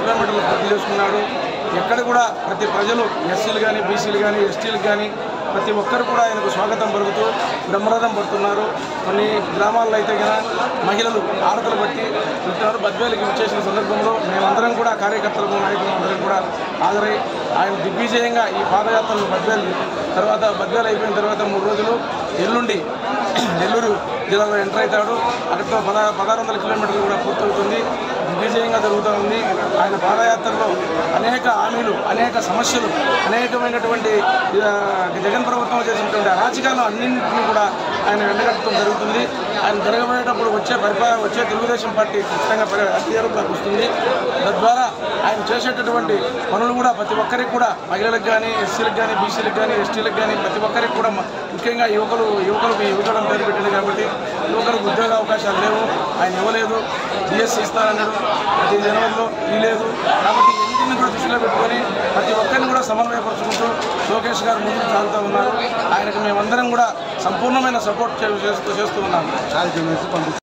కిలోమీటర్లు పూర్తి చేసుకున్నాడు ఎక్కడ కూడా ప్రతి ప్రజలు ఎస్సీలు కానీ బీసీలు కానీ ఎస్టీలు కానీ ప్రతి ఒక్కరు కూడా ఆయనకు స్వాగతం పలుకుతూ బ్రహ్మరథం పడుతున్నారు కొన్ని గ్రామాల్లో అయితే కనుక మహిళలు ఆడతలు బట్టి వెళ్తున్నారు బద్వేలకి వచ్చేసిన సందర్భంలో మేమందరం కూడా కార్యకర్తలు నాయకులు అందరం కూడా హాజరై ఆయన దిగ్విజయంగా ఈ పాదయాత్రను బద్వేలు తర్వాత బద్వేలు అయిపోయిన తర్వాత మూడు రోజులు ఎల్లుండి నెల్లూరు జిల్లాలో ఎంటర్ అవుతాడు అక్కడితో పద పదహారు వందల కిలోమీటర్లు కూడా పూర్తవుతుంది దిగ్విజయంగా జరుగుతూ ఉంది ఆయన పాదయాత్రలో అనేక హామీలు అనేక సమస్యలు అనేకమైనటువంటి ఆ, జగన్ ప్రభుత్వం చేసినటువంటి అరాచకాలు అన్నింటినీ కూడా ఆయన వెంటగట్టడం జరుగుతుంది ఆయన జరగబోయేటప్పుడు వచ్చే పరిపాలన వచ్చే తెలుగుదేశం పార్టీ ఖచ్చితంగా పరి- అధికారంలోకి వస్తుంది తద్వారా ఆయన చేసేటటువంటి పనులు కూడా ప్రతి ఒక్కరికి కూడా మహిళలకు కానీ ఎస్సీలకు కానీ బీసీలకు కానీ ఎస్టీలకు కానీ ప్రతి ఒక్కరికి కూడా మ- ముఖ్యంగా యువకులు యువకులకు యువకులను పేరు పెట్టింది కాబట్టి యువకులకు ఉద్యోగ అవకాశాలు లేవు ఆయన ఇవ్వలేదు డిఎస్సీ ఇస్తారన్నాడు ప్రతి జనవరిలో ఇవ్వలేదు కాబట్టి ఎన్నింటిని కూడా దృష్టిలో పెట్టుకొని ప్రతి ఒక్కరిని కూడా సమన్వయపరుచుకుంటూ లోకేష్ గారు ముందుకు సాగుతూ ఉన్నారు ఆయనకు మేమందరం కూడా సంపూర్ణమైన సపోర్ట్ చేస్తూ చేస్తూ ఉన్నాము